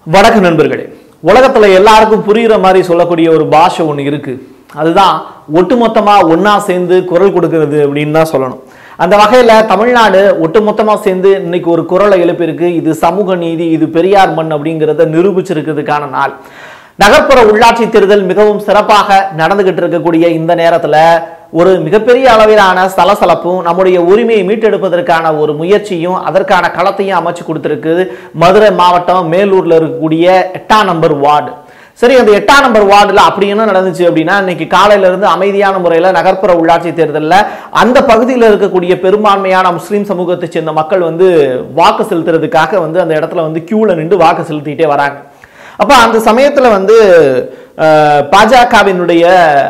வணக்க நண்பர்களே உலகத்துல எல்லாருக்கும் புரியுற மாதிரி சொல்லக்கூடிய ஒரு பாஷை ஒன்று இருக்கு அதுதான் ஒட்டுமொத்தமா ஒண்ணா சேர்ந்து குரல் கொடுக்கிறது அப்படின்னு தான் சொல்லணும் அந்த வகையில தமிழ்நாடு ஒட்டுமொத்தமா சேர்ந்து இன்னைக்கு ஒரு குரலை எழுப்பியிருக்கு இது சமூக நீதி இது பெரியார் மண் அப்படிங்கிறத நிரூபிச்சிருக்கிறதுக்கான நாள் நகர்ப்புற உள்ளாட்சி தேர்தல் மிகவும் சிறப்பாக நடந்துகிட்டு இருக்கக்கூடிய இந்த நேரத்துல ஒரு மிகப்பெரிய அளவிலான சலசலப்பும் நம்முடைய உரிமையை மீட்டெடுப்பதற்கான ஒரு முயற்சியும் அதற்கான களத்தையும் அமைச்சு கொடுத்திருக்கு மதுரை மாவட்டம் மேலூர்ல இருக்கக்கூடிய எட்டாம் நம்பர் வார்டு சரி அந்த எட்டாம் நம்பர் வார்டுல அப்படி என்ன நடந்துச்சு அப்படின்னா இன்னைக்கு காலையில இருந்து அமைதியான முறையில நகர்ப்புற உள்ளாட்சி தேர்தலில் அந்த பகுதியில் இருக்கக்கூடிய பெரும்பான்மையான முஸ்லீம் சமூகத்தை சேர்ந்த மக்கள் வந்து வாக்கு செலுத்துறதுக்காக வந்து அந்த இடத்துல வந்து கியூல நின்று வாக்கு செலுத்திட்டே வராங்க அப்ப அந்த சமயத்துல வந்து அஹ், பாஜகவினுடைய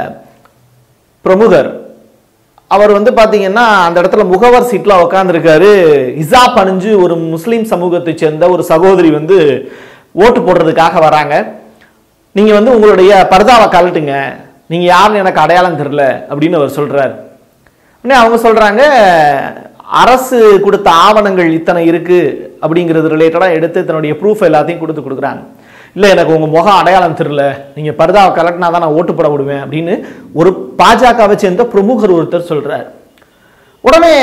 பிரமுகர் அவர் வந்து பாத்தீங்கன்னா அந்த இடத்துல முகவர் சீட்ல உட்காந்துருக்காரு இசா பணிஞ்சு ஒரு முஸ்லீம் சமூகத்தை சேர்ந்த ஒரு சகோதரி வந்து ஓட்டு போடுறதுக்காக வராங்க நீங்க வந்து உங்களுடைய பர்தாவை கழட்டுங்க நீங்க யாருன்னு எனக்கு அடையாளம் தெரியல அப்படின்னு அவர் சொல்றாரு உடனே அவங்க சொல்றாங்க அரசு கொடுத்த ஆவணங்கள் இத்தனை இருக்கு அப்படிங்கிறது ரிலேட்டடா எடுத்து தன்னுடைய ப்ரூஃப் எல்லாத்தையும் கொடுத்து கொடுக்குறாங்க இல்லை எனக்கு உங்க முகம் அடையாளம் தெரியல நீங்க பர்தாவை கலட்டினா தான் நான் ஓட்டு போட விடுவேன் அப்படின்னு ஒரு பாஜகவை சேர்ந்த பிரமுகர் ஒருத்தர் சொல்றாரு உடனே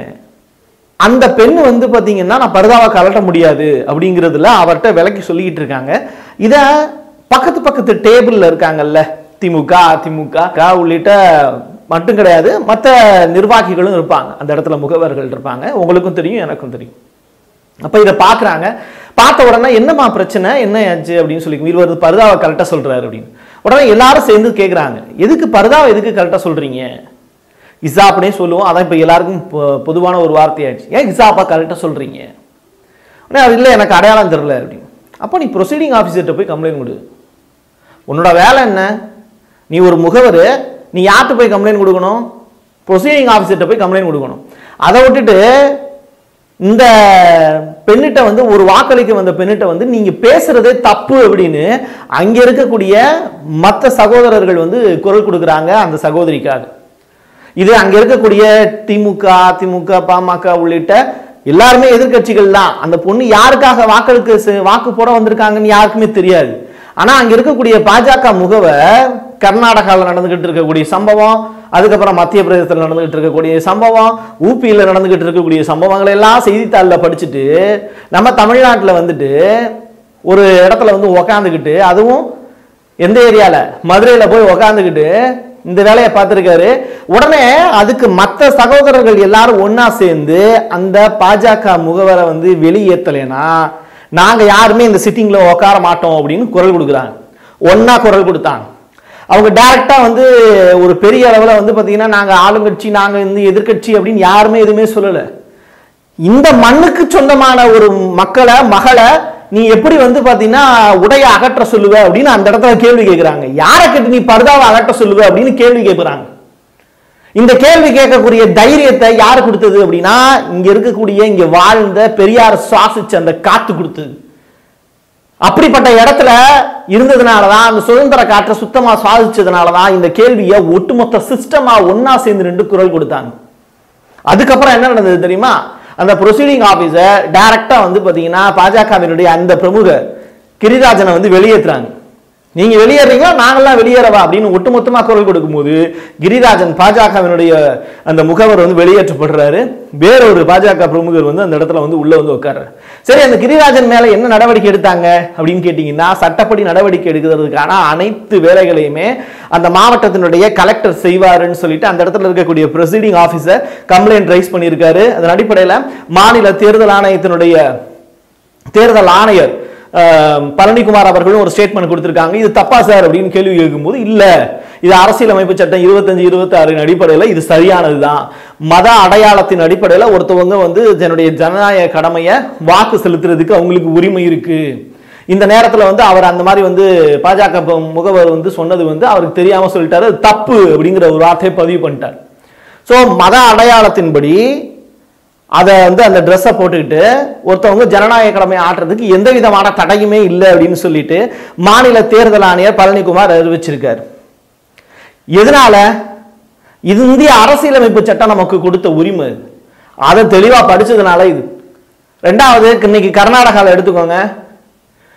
அந்த பெண் வந்து பாத்தீங்கன்னா நான் பர்தாவை கலட்ட முடியாது அப்படிங்கிறதுல அவர்கிட்ட விலைக்கு சொல்லிக்கிட்டு இருக்காங்க இத பக்கத்து பக்கத்து டேபிள்ல இருக்காங்கல்ல திமுக அதிமுக க உள்ளிட்ட மட்டும் கிடையாது மற்ற நிர்வாகிகளும் இருப்பாங்க அந்த இடத்துல முகவர்கள் இருப்பாங்க உங்களுக்கும் தெரியும் எனக்கும் தெரியும் அப்ப இதை பார்க்கறாங்க பார்த்த உடனே என்னம்மா பிரச்சனை என்ன ஆச்சு அப்படின்னு சொல்லி இவர் வந்து பர்தாவை கரெக்டாக சொல்றாரு அப்படின்னு உடனே எல்லாரும் சேர்ந்து கேட்குறாங்க எதுக்கு பர்தாவை எதுக்கு கரெக்டாக சொல்றீங்க இசாப்னே சொல்லுவோம் அதான் இப்போ எல்லாருக்கும் பொ- பொதுவான ஒரு வார்த்தையாயிடுச்சு ஏன் இசாப்பா கரெக்டாக சொல்றீங்க உடனே அது இல்லை எனக்கு அடையாளம் தெரியல அப்படின்னு அப்போ நீ ப்ரொசீடிங் ஆஃபீஸர்கிட்ட போய் கம்ப்ளைண்ட் கொடு உன்னோட வேலை என்ன நீ ஒரு முகவர் நீ யார்கிட்ட போய் கம்ப்ளைண்ட் கொடுக்கணும் ப்ரொசீடிங் ஆஃபீஸர்கிட்ட போய் கம்ப்ளைண்ட் கொடுக்கணும் அதை விட்டுட்டு இந்த பெண்ணிட்ட வந்து ஒரு வாக்களிக்க வந்த பெண்ணிட்ட வந்து நீங்க பேசுறதே தப்பு அப்படின்னு அங்க இருக்கக்கூடிய மற்ற சகோதரர்கள் வந்து குரல் கொடுக்குறாங்க அந்த சகோதரிக்காக இது அங்க இருக்கக்கூடிய திமுக அதிமுக பாமக உள்ளிட்ட எல்லாருமே எதிர்க்கட்சிகள் தான் அந்த பொண்ணு யாருக்காக வாக்களுக்கு செ- வாக்கு போட வந்திருக்காங்கன்னு யாருக்குமே தெரியாது ஆனா அங்க இருக்கக்கூடிய பாஜக முகவர் கர்நாடகாவில் நடந்துகிட்டு இருக்கக்கூடிய சம்பவம் அதுக்கப்புறம் மத்திய பிரதேசத்தில் நடந்துகிட்டு இருக்கக்கூடிய சம்பவம் ஊபியில் நடந்துகிட்டு இருக்கக்கூடிய சம்பவங்களை எல்லாம் செய்தித்தாளில் படிச்சுட்டு நம்ம தமிழ்நாட்டில் வந்துட்டு ஒரு இடத்துல வந்து உக்காந்துக்கிட்டு அதுவும் எந்த ஏரியால மதுரையில போய் உக்காந்துக்கிட்டு இந்த வேலையை பார்த்துருக்காரு உடனே அதுக்கு மற்ற சகோதரர்கள் எல்லாரும் ஒண்ணா சேர்ந்து அந்த பாஜக முகவரை வந்து வெளியேத்தலைன்னா நாங்க யாருமே இந்த சிட்டிங்ல உட்கார மாட்டோம் அப்படின்னு குரல் கொடுக்குறாங்க ஒண்ணா குரல் கொடுத்தாங்க அவங்க டைரக்டா வந்து ஒரு பெரிய அளவுல வந்து பாத்தீங்கன்னா நாங்க ஆளுங்கட்சி நாங்க இந்த எதிர்க்கட்சி அப்படின்னு யாருமே எதுவுமே சொல்லல இந்த மண்ணுக்கு சொந்தமான ஒரு மக்களை மகளை நீ எப்படி வந்து பாத்தீங்கன்னா உடைய அகற்ற சொல்லுவ அப்படின்னு அந்த இடத்துல கேள்வி கேட்கிறாங்க யாரை கேட்டு நீ பர்தாவை அகற்ற சொல்லுவ அப்படின்னு கேள்வி கேட்கிறாங்க இந்த கேள்வி கேட்கக்கூடிய தைரியத்தை யார் கொடுத்தது அப்படின்னா இங்க இருக்கக்கூடிய இங்க வாழ்ந்த பெரியார் சுவாசிச்ச அந்த காத்து கொடுத்தது அப்படிப்பட்ட இடத்துல இருந்ததுனாலதான் அந்த சுதந்திர காற்றை சுத்தமா சுவாசிச்சதுனாலதான் இந்த கேள்வியை ஒட்டுமொத்த சிஸ்டமா ஒண்ணா சேர்ந்து நின்று குரல் கொடுத்தாங்க அதுக்கப்புறம் என்ன நடந்தது தெரியுமா அந்த ப்ரொசீடிங் ஆபீசர் டைரக்டா வந்து பாத்தீங்கன்னா பாஜகவினுடைய அந்த பிரமுகர் கிரிராஜனை வந்து வெளியேற்றுறாங்க நீங்க வெளியேறீங்களா நாங்கெல்லாம் வெளியேறவா அப்படின்னு ஒட்டுமொத்தமா குரல் கொடுக்கும்போது கிரிராஜன் பாஜகவினுடைய அந்த முகவர் வந்து வெளியேற்றப்படுறாரு வேறொரு பாஜக பிரமுகர் வந்து அந்த இடத்துல வந்து உள்ள வந்து உட்கார்றாரு சரி அந்த கிரிராஜன் மேல என்ன நடவடிக்கை எடுத்தாங்க அப்படின்னு கேட்டீங்கன்னா சட்டப்படி நடவடிக்கை எடுக்கிறதுக்கான அனைத்து வேலைகளையுமே அந்த மாவட்டத்தினுடைய கலெக்டர் செய்வாருன்னு சொல்லிட்டு அந்த இடத்துல இருக்கக்கூடிய ப்ரொசீடிங் ஆபீசர் கம்ப்ளைண்ட் ரைஸ் பண்ணியிருக்காரு அதன் அடிப்படையில் மாநில தேர்தல் ஆணையத்தினுடைய தேர்தல் ஆணையர் அஹ், பழனிக்குமார் அவர்களும் ஒரு ஸ்டேட்மெண்ட் கொடுத்திருக்காங்க இது தப்பா சார் அப்படின்னு கேள்வி கேட்கும்போது இல்ல இது அரசியலமைப்பு சட்டம் இருபத்தஞ்சு இருபத்தி ஆறின் அடிப்படையில் இது சரியானதுதான் மத அடையாளத்தின் அடிப்படையில் ஒருத்தவங்க வந்து தன்னுடைய ஜனநாயக கடமையை வாக்கு செலுத்துறதுக்கு அவங்களுக்கு உரிமை இருக்கு இந்த நேரத்துல வந்து அவர் அந்த மாதிரி வந்து பாஜக ப- முகவர் வந்து சொன்னது வந்து அவருக்கு தெரியாம சொல்லிட்டாரு அது தப்பு அப்படிங்கிற ஒரு வார்த்தையை பதிவு பண்ணிட்டார் ஸோ மத அடையாளத்தின்படி அதை வந்து அந்த ட்ரெஸ்ஸை போட்டுக்கிட்டு ஒருத்தவங்க ஜனநாயக கடமை ஆட்டுறதுக்கு எந்த விதமான தடையுமே இல்லை அப்படின்னு சொல்லிட்டு மாநில தேர்தல் ஆணையர் பழனிக்குமார் அறிவிச்சிருக்காரு எதனால இது இந்திய அரசியலமைப்பு சட்டம் நமக்கு கொடுத்த உரிமை இது. அதை தெளிவா படிச்சதுனால இது ரெண்டாவது இன்னைக்கு கர்நாடகாவில் எடுத்துக்கோங்க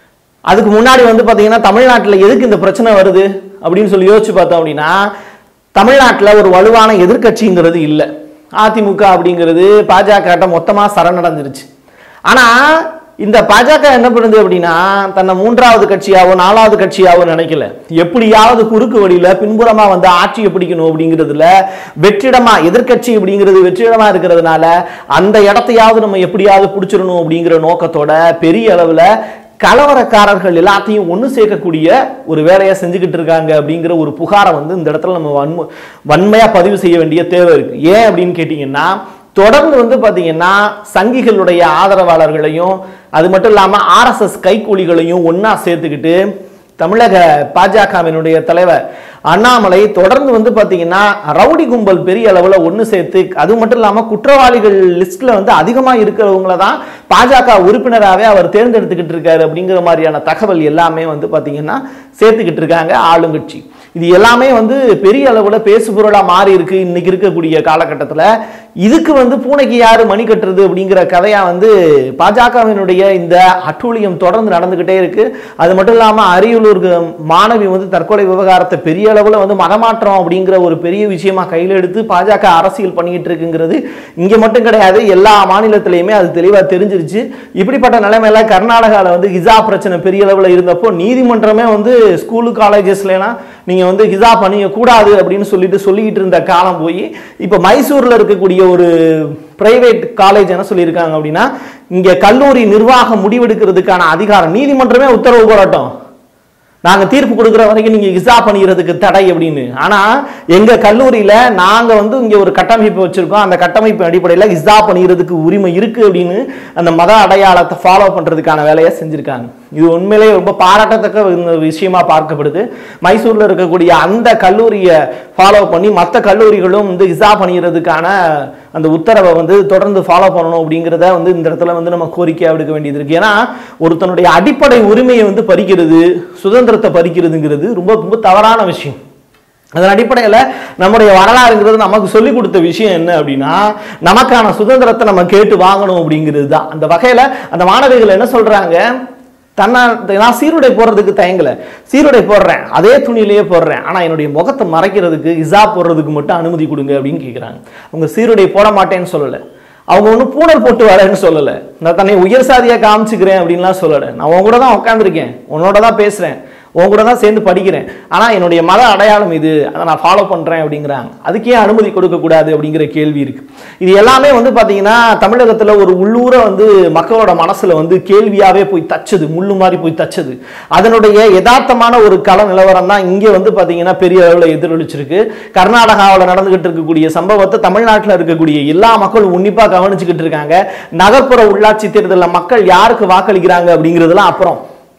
அதுக்கு முன்னாடி வந்து பார்த்தீங்கன்னா தமிழ்நாட்டில் எதுக்கு இந்த பிரச்சனை வருது அப்படின்னு சொல்லி யோசிச்சு பார்த்தோம் அப்படின்னா தமிழ்நாட்டில் ஒரு வலுவான எதிர்க்கட்சிங்கிறது இல்லை அதிமுக அப்படிங்கிறது பாஜக மொத்தமாக சரணடைஞ்சிருச்சு ஆனால் இந்த பாஜக என்ன பண்ணுது அப்படின்னா தன்னை மூன்றாவது கட்சியாவோ நாலாவது கட்சியாவோ நினைக்கல எப்படியாவது குறுக்கு வழியில பின்புறமா வந்து ஆட்சியை பிடிக்கணும் அப்படிங்கிறதுல வெற்றிடமா எதிர்க்கட்சி அப்படிங்கிறது வெற்றிடமா இருக்கிறதுனால அந்த இடத்தையாவது நம்ம எப்படியாவது பிடிச்சிடணும் அப்படிங்கிற நோக்கத்தோட பெரிய அளவுல கலவரக்காரர்கள் எல்லாத்தையும் ஒன்று சேர்க்கக்கூடிய ஒரு வேலையை செஞ்சுக்கிட்டு இருக்காங்க அப்படிங்கிற ஒரு புகாரை வந்து இந்த இடத்துல நம்ம வன்ம வன்மையாக பதிவு செய்ய வேண்டிய தேவை இருக்கு ஏன் அப்படின்னு கேட்டிங்கன்னா தொடர்ந்து வந்து பார்த்தீங்கன்னா சங்கிகளுடைய ஆதரவாளர்களையும் அது மட்டும் இல்லாமல் ஆர்எஸ்எஸ் கைக்கூலிகளையும் ஒன்றா சேர்த்துக்கிட்டு தமிழக பாஜகவினுடைய தலைவர் அண்ணாமலை தொடர்ந்து வந்து பார்த்தீங்கன்னா ரவுடி கும்பல் பெரிய அளவில் ஒன்று சேர்த்து அது மட்டும் இல்லாமல் குற்றவாளிகள் லிஸ்ட்டில் வந்து அதிகமாக இருக்கிறவங்கள தான் பாஜக உறுப்பினராகவே அவர் தேர்ந்தெடுத்துக்கிட்டு இருக்காரு அப்படிங்கிற மாதிரியான தகவல் எல்லாமே வந்து பார்த்தீங்கன்னா சேர்த்துக்கிட்டு இருக்காங்க ஆளுங்கட்சி இது எல்லாமே வந்து பெரிய அளவில் பேசுபொருளாக மாறி இருக்கு இன்னைக்கு இருக்கக்கூடிய காலகட்டத்தில் இதுக்கு வந்து பூனைக்கு யாரு மணி கட்டுறது அப்படிங்கிற கதையா வந்து பாஜகவினுடைய இந்த அட்டூழியம் தொடர்ந்து நடந்துகிட்டே இருக்கு அது மட்டும் இல்லாமல் அரியலூருக்கு மாணவி வந்து தற்கொலை விவகாரத்தை பெரிய அளவில் வந்து மதமாற்றம் அப்படிங்கிற ஒரு பெரிய விஷயமா கையில் எடுத்து பாஜக அரசியல் பண்ணிக்கிட்டு இருக்குங்கிறது இங்கே மட்டும் கிடையாது எல்லா மாநிலத்திலையுமே அது தெளிவாக தெரிஞ்சிருச்சு இப்படிப்பட்ட நிலைமையில கர்நாடகாவில் வந்து ஹிஜா பிரச்சனை பெரிய அளவில் இருந்தப்போ நீதிமன்றமே வந்து ஸ்கூலு காலேஜஸ்லாம் நீங்கள் வந்து ஹிஜா பண்ணிய கூடாது அப்படின்னு சொல்லிட்டு சொல்லிக்கிட்டு இருந்த காலம் போய் இப்போ மைசூரில் இருக்கக்கூடிய ஒரு பிரைவேட் காலேஜ் என்ன சொல்லியிருக்காங்க அப்படின்னா இங்கே கல்லூரி நிர்வாகம் முடிவெடுக்கிறதுக்கான அதிகாரம் நீதிமன்றமே உத்தரவு போராட்டம் நாங்க தீர்ப்பு கொடுக்குற வரைக்கும் நீங்க இசா பண்ணிக்கிறதுக்கு தடை அப்படின்னு ஆனா எங்க கல்லூரியில நாங்க வந்து இங்க ஒரு கட்டமைப்பு வச்சிருக்கோம் அந்த கட்டமைப்பு அடிப்படையில் இசா பண்ணிக்கிறதுக்கு உரிமை இருக்கு அப்படின்னு அந்த மத அடையாளத்தை ஃபாலோ பண்றதுக்கான வேலையை செஞ்சிருக்காங்க இது உண்மையிலேயே ரொம்ப பாராட்டத்தக்க இந்த விஷயமா பார்க்கப்படுது மைசூர்ல இருக்கக்கூடிய அந்த கல்லூரியை ஃபாலோ பண்ணி மற்ற கல்லூரிகளும் வந்து இசா பண்ணிக்கிறதுக்கான அந்த உத்தரவை வந்து தொடர்ந்து ஃபாலோ பண்ணணும் அப்படிங்கிறத வந்து இந்த இடத்துல வந்து நம்ம கோரிக்கையாக விடுக்க வேண்டியது இருக்கு ஏன்னா ஒருத்தனுடைய அடிப்படை உரிமையை வந்து பறிக்கிறது சுதந்திரத்தை பறிக்கிறதுங்கிறது ரொம்ப ரொம்ப தவறான விஷயம் அதன் அடிப்படையில் நம்முடைய வரலாறுங்கிறது நமக்கு சொல்லிக் கொடுத்த விஷயம் என்ன அப்படின்னா நமக்கான சுதந்திரத்தை நம்ம கேட்டு வாங்கணும் அப்படிங்கிறது தான் அந்த வகையில் அந்த மாணவிகள் என்ன சொல்றாங்க தன்னா நான் சீருடை போடுறதுக்கு தயங்கல சீருடை போடுறேன் அதே துணியிலேயே போடுறேன் ஆனால் என்னுடைய முகத்தை மறைக்கிறதுக்கு இசா போடுறதுக்கு மட்டும் அனுமதி கொடுங்க அப்படின்னு கேட்குறாங்க அவங்க சீருடை போட மாட்டேன்னு சொல்லலை அவங்க ஒன்றும் பூணல் போட்டு வரேன்னு சொல்லலை நான் தன்னை உயர் சாதியாக காமிச்சுக்கிறேன் அப்படின்லாம் சொல்லலை நான் உன் கூட தான் உட்காந்துருக்கேன் உன்னோட தான் பேசுகிறேன் உன் கூட தான் சேர்ந்து படிக்கிறேன் ஆனால் என்னுடைய மத அடையாளம் இது அதை நான் ஃபாலோ பண்ணுறேன் அப்படிங்கிறாங்க அதுக்கே அனுமதி கொடுக்கக்கூடாது அப்படிங்கிற கேள்வி இருக்கு இது எல்லாமே வந்து பார்த்தீங்கன்னா தமிழகத்தில் ஒரு உள்ளூர வந்து மக்களோட மனசில் வந்து கேள்வியாகவே போய் தச்சது முள்ளு மாதிரி போய் தச்சது அதனுடைய யதார்த்தமான ஒரு கள நிலவரம் தான் இங்கே வந்து பார்த்தீங்கன்னா பெரிய அளவில் எதிரொலிச்சிருக்கு கர்நாடகாவில் நடந்துகிட்டு இருக்கக்கூடிய சம்பவத்தை தமிழ்நாட்டில் இருக்கக்கூடிய எல்லா மக்களும் உன்னிப்பாக கவனிச்சுக்கிட்டு இருக்காங்க நகர்ப்புற உள்ளாட்சி தேர்தலில் மக்கள் யாருக்கு வாக்களிக்கிறாங்க அப்படிங்கிறதுலாம் அப்புறம்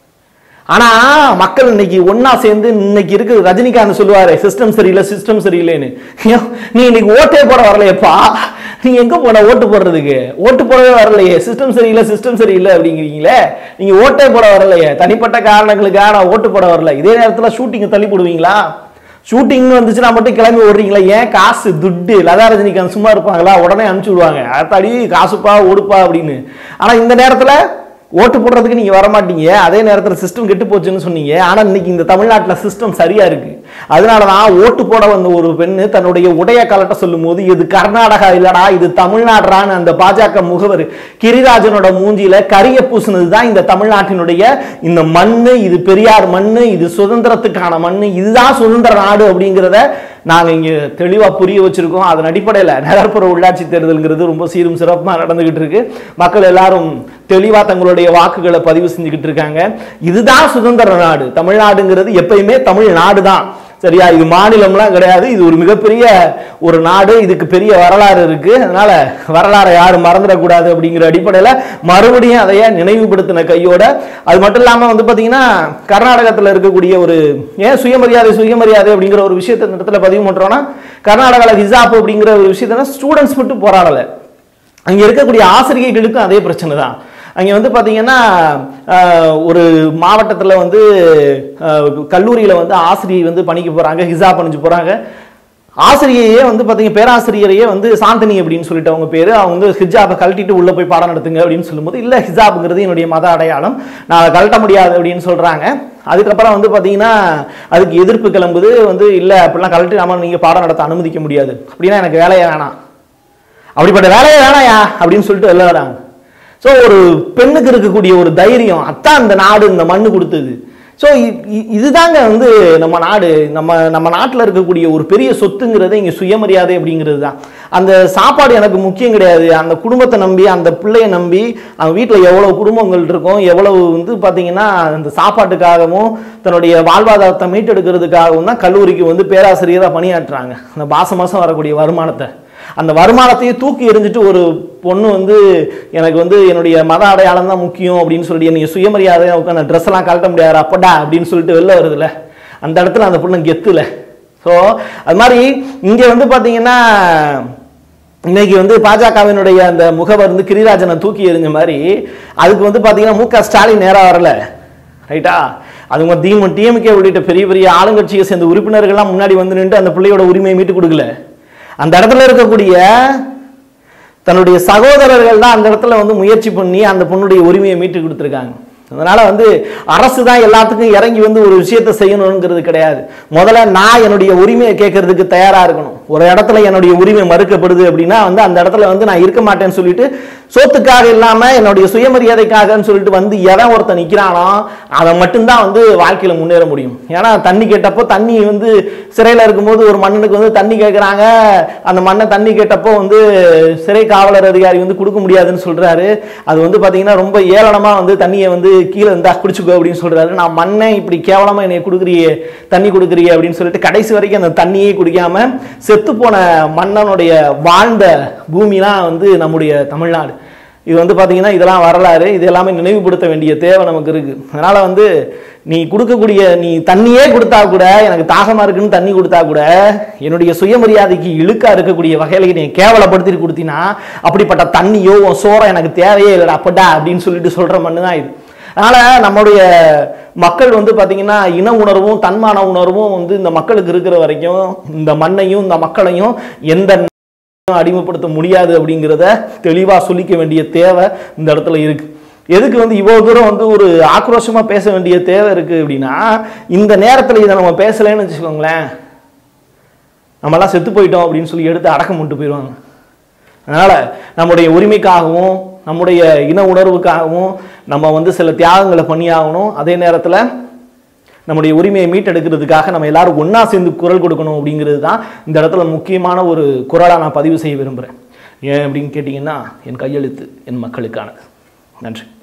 ஆனா மக்கள் இன்னைக்கு ஒண்ணா சேர்ந்து இன்னைக்கு இருக்கு ரஜினிகாந்த் சொல்லுவாரு சிஸ்டம் சரியில்லை சிஸ்டம் சரியில்லைன்னு ஐயோ, நீ இன்னைக்கு ஓட்டே போட வரலையேப்பா நீ எங்க போன ஓட்டு போடுறதுக்கு ஓட்டு போடவே வரலையே சிஸ்டம் சரியில்லை சிஸ்டம் சரியில்லை அப்படிங்கிறீங்களே நீங்க ஓட்டே போட வரலையே தனிப்பட்ட காரணங்களுக்காக நான் ஓட்டு போட வரல இதே நேரத்துல ஷூட்டிங் தள்ளி போடுவீங்களா ஷூட்டிங் வந்துச்சுன்னா மட்டும் கிளம்பி ஓடுறீங்களா ஏன் காசு துட்டு லதா ரஜினிகாந்த் சும்மா இருப்பாங்களா உடனே அனுப்பிச்சு விடுவாங்க அத்தாடி காசுப்பா ஓடுப்பா அப்படின்னு ஆனா இந்த நேரத்துல ஓட்டு போடுறதுக்கு நீங்க வர மாட்டீங்க அதே நேரத்தில் சிஸ்டம் கெட்டு போச்சுன்னு சொன்னீங்க ஆனா இன்னைக்கு இந்த தமிழ்நாட்டில் சிஸ்டம் சரியா இருக்கு அதனால தான் ஓட்டு போட வந்த ஒரு பெண்ணு தன்னுடைய உடைய கலட்ட சொல்லும் போது இது கர்நாடகா இல்லடா இது தமிழ்நாடுறான்னு அந்த பாஜக முகவர் கிரிராஜனோட மூஞ்சியில கரிய பூசினது தான் இந்த தமிழ்நாட்டினுடைய இந்த மண்ணு இது பெரியார் மண்ணு இது சுதந்திரத்துக்கான மண்ணு இதுதான் சுதந்திர நாடு அப்படிங்கிறத நாங்க இங்க தெளிவா புரிய வச்சிருக்கோம் அதன் அடிப்படையில் நகர்ப்புற உள்ளாட்சி தேர்தல்ங்கிறது ரொம்ப சீரும் சிறப்புமா நடந்துகிட்டு இருக்கு மக்கள் எல்லாரும் தெளிவா தங்களுடைய வாக்குகளை பதிவு செஞ்சுக்கிட்டு இருக்காங்க இதுதான் சுதந்திர நாடு தமிழ்நாடுங்கிறது எப்பயுமே தமிழ்நாடு தான் சரியா இது மாநிலம்லாம் கிடையாது இது ஒரு மிகப்பெரிய ஒரு நாடு இதுக்கு பெரிய வரலாறு இருக்கு அதனால வரலாறை யாரும் மறந்துடக்கூடாது அப்படிங்கிற அடிப்படையில் மறுபடியும் அதைய நினைவுபடுத்தின கையோட அது மட்டும் இல்லாமல் வந்து பார்த்தீங்கன்னா கர்நாடகத்தில் இருக்கக்கூடிய ஒரு ஏன் சுயமரியாதை சுயமரியாதை அப்படிங்கிற ஒரு விஷயத்தை இந்த இடத்துல பதிவு பண்ணுறோன்னா கர்நாடகாவில் ஹிசாப் அப்படிங்கிற ஒரு விஷயத்தை ஸ்டூடெண்ட்ஸ் மட்டும் போராடலை அங்கே இருக்கக்கூடிய ஆசிரியர்களுக்கும் அதே பிரச்சனை தான் அங்கே வந்து பார்த்தீங்கன்னா ஆஹ், ஒரு மாவட்டத்தில் வந்து கல்லூரியில் வந்து ஆசிரியை வந்து பணிக்கு போகிறாங்க ஹிசாப் அணிஞ்சு போகிறாங்க ஆசிரியையே வந்து பார்த்தீங்க பேராசிரியரையே வந்து சாந்தினி அப்படின்னு சொல்லிட்டு அவங்க பேர் அவங்க வந்து ஹிஜாபை கழட்டிட்டு உள்ளே போய் பாடம் நடத்துங்க அப்படின்னு சொல்லும்போது இல்லை ஹிஜாப்ங்கிறது என்னுடைய மத அடையாளம் நான் அதை கழட்ட முடியாது அப்படின்னு சொல்கிறாங்க அதுக்கப்புறம் வந்து பார்த்தீங்கன்னா அதுக்கு எதிர்ப்பு கிளம்புது வந்து இல்லை அப்படிலாம் கழட்டி நம்ம நீங்கள் பாடம் நடத்த அனுமதிக்க முடியாது அப்படின்னா எனக்கு வேலையே வேணாம் அப்படிப்பட்ட வேலையே வேணாயா அப்படின்னு சொல்லிட்டு வெளில வராங்க ஸோ ஒரு பெண்ணுக்கு இருக்கக்கூடிய ஒரு தைரியம் அத்தான் இந்த நாடு இந்த மண்ணு கொடுத்தது ஸோ இதுதாங்க வந்து நம்ம நாடு நம்ம நம்ம நாட்டில் இருக்கக்கூடிய ஒரு பெரிய சொத்துங்கிறது இங்கே சுயமரியாதை அப்படிங்கிறது தான் அந்த சாப்பாடு எனக்கு முக்கியம் கிடையாது அந்த குடும்பத்தை நம்பி அந்த பிள்ளைய நம்பி அவங்க வீட்டில் எவ்வளோ குடும்பங்கள் இருக்கும் எவ்வளவு வந்து பார்த்தீங்கன்னா அந்த சாப்பாட்டுக்காகவும் தன்னுடைய வாழ்வாதாரத்தை மீட்டெடுக்கிறதுக்காகவும் தான் கல்லூரிக்கு வந்து பேராசிரியராக பணியாற்றுறாங்க அந்த மாதம் மாதம் வரக்கூடிய வருமானத்தை அந்த வருமானத்தையே தூக்கி எறிஞ்சிட்டு ஒரு பொண்ணு வந்து எனக்கு வந்து என்னுடைய மத அடையாளம் தான் முக்கியம் அப்படின்னு சொல்லிட்டு நீங்கள் சுயமரியாதையாக உட்காந்து ட்ரெஸ் எல்லாம் கழட்ட முடியாது அப்படா அப்படின்னு சொல்லிட்டு வெளில வருதுல்ல அந்த இடத்துல அந்த பொண்ணு கெத்துல ஸோ அது மாதிரி இங்கே வந்து பார்த்தீங்கன்னா இன்னைக்கு வந்து பாஜகவினுடைய அந்த முகவர் வந்து கிரிராஜனை தூக்கி எறிஞ்ச மாதிரி அதுக்கு வந்து பார்த்தீங்கன்னா மு க ஸ்டாலின் நேராக வரல ரைட்டா அதுங்க தீமு டிஎம்கே உள்ளிட்ட பெரிய பெரிய ஆளுங்கட்சியை சேர்ந்த உறுப்பினர்கள்லாம் முன்னாடி வந்து நின்று அந்த பிள்ளையோட உரிமையை மீட்டு கொடுக்கல அந்த இடத்துல இருக்கக்கூடிய தன்னுடைய சகோதரர்கள் தான் அந்த இடத்துல வந்து முயற்சி பண்ணி அந்த பொண்ணுடைய உரிமையை மீட்டு கொடுத்துருக்காங்க அதனால வந்து அரசு தான் எல்லாத்துக்கும் இறங்கி வந்து ஒரு விஷயத்தை செய்யணுங்கிறது கிடையாது முதல்ல நான் என்னுடைய உரிமையை கேட்கறதுக்கு தயாரா இருக்கணும் ஒரு இடத்துல என்னுடைய உரிமை மறுக்கப்படுது அப்படின்னா வந்து அந்த இடத்துல வந்து நான் இருக்க மாட்டேன்னு சொல்லிட்டு சோத்துக்காக இல்லாம என்னுடைய சுயமரியாதைக்காகன்னு சொல்லிட்டு வந்து எவன் ஒருத்தன் நிக்கிறானோ அவன் மட்டும்தான் வந்து வாழ்க்கையில முன்னேற முடியும் ஏன்னா தண்ணி கேட்டப்போ தண்ணி வந்து சிறையில் இருக்கும்போது ஒரு மன்னனுக்கு வந்து தண்ணி கேட்குறாங்க அந்த மண்ணை தண்ணி கேட்டப்போ வந்து சிறை காவலர் அதிகாரி வந்து கொடுக்க முடியாதுன்னு சொல்றாரு அது வந்து பாத்தீங்கன்னா ரொம்ப ஏளனமா வந்து தண்ணியை வந்து கீழே இருந்தா குடிச்சுக்கோ அப்படின்னு சொல்றாரு நான் மண்ணை இப்படி கேவலமா என்னை கொடுக்குறியே தண்ணி கொடுக்குறியே அப்படின்னு சொல்லிட்டு கடைசி வரைக்கும் அந்த தண்ணியே குடிக்காம செத்து போன மன்னனுடைய வாழ்ந்த பூமிலாம் வந்து நம்முடைய தமிழ்நாடு இது வந்து பார்த்தீங்கன்னா இதெல்லாம் வரலாறு இது எல்லாமே நினைவுபடுத்த வேண்டிய தேவை நமக்கு இருக்கு அதனால வந்து நீ கொடுக்கக்கூடிய நீ தண்ணியே கொடுத்தா கூட எனக்கு தாகமா இருக்குன்னு தண்ணி கொடுத்தா கூட என்னுடைய சுயமரியாதைக்கு இழுக்கா இருக்கக்கூடிய வகையில நீ கேவலப்படுத்திட்டு கொடுத்தீங்கன்னா அப்படிப்பட்ட தண்ணியோ உன் சோறம் எனக்கு தேவையே இல்லைடா அப்படா அப்படின்னு சொல்லிட்டு சொல்ற மண்ணு தான் இது அதனால நம்முடைய மக்கள் வந்து பாத்தீங்கன்னா இன உணர்வும் தன்மான உணர்வும் வந்து இந்த மக்களுக்கு இருக்கிற வரைக்கும் இந்த மண்ணையும் இந்த மக்களையும் எந்த அடிமைப்படுத்த முடியாது அப்படிங்கிறத தெளிவா சொல்லிக்க வேண்டிய தேவை இந்த இடத்துல இருக்கு எதுக்கு வந்து இவ்வளவு தூரம் வந்து ஒரு ஆக்ரோஷமா பேச வேண்டிய தேவை இருக்கு அப்படின்னா இந்த நேரத்துல இதை நம்ம பேசலைன்னு வச்சுக்கோங்களேன் நம்மலாம் செத்து போயிட்டோம் அப்படின்னு சொல்லி எடுத்து அடக்கம் பண்ணிட்டு போயிடுவாங்க அதனால நம்முடைய உரிமைக்காகவும் நம்முடைய இன உணர்வுக்காகவும் நம்ம வந்து சில தியாகங்களை பண்ணியாகணும் அதே நேரத்தில் நம்முடைய உரிமையை மீட்டெடுக்கிறதுக்காக நம்ம எல்லாரும் ஒண்ணா சேர்ந்து குரல் கொடுக்கணும் அப்படிங்கிறது தான் இந்த இடத்துல முக்கியமான ஒரு குரலாக நான் பதிவு செய்ய விரும்புகிறேன் ஏன் அப்படின்னு கேட்டிங்கன்னா என் கையெழுத்து என் மக்களுக்கானது நன்றி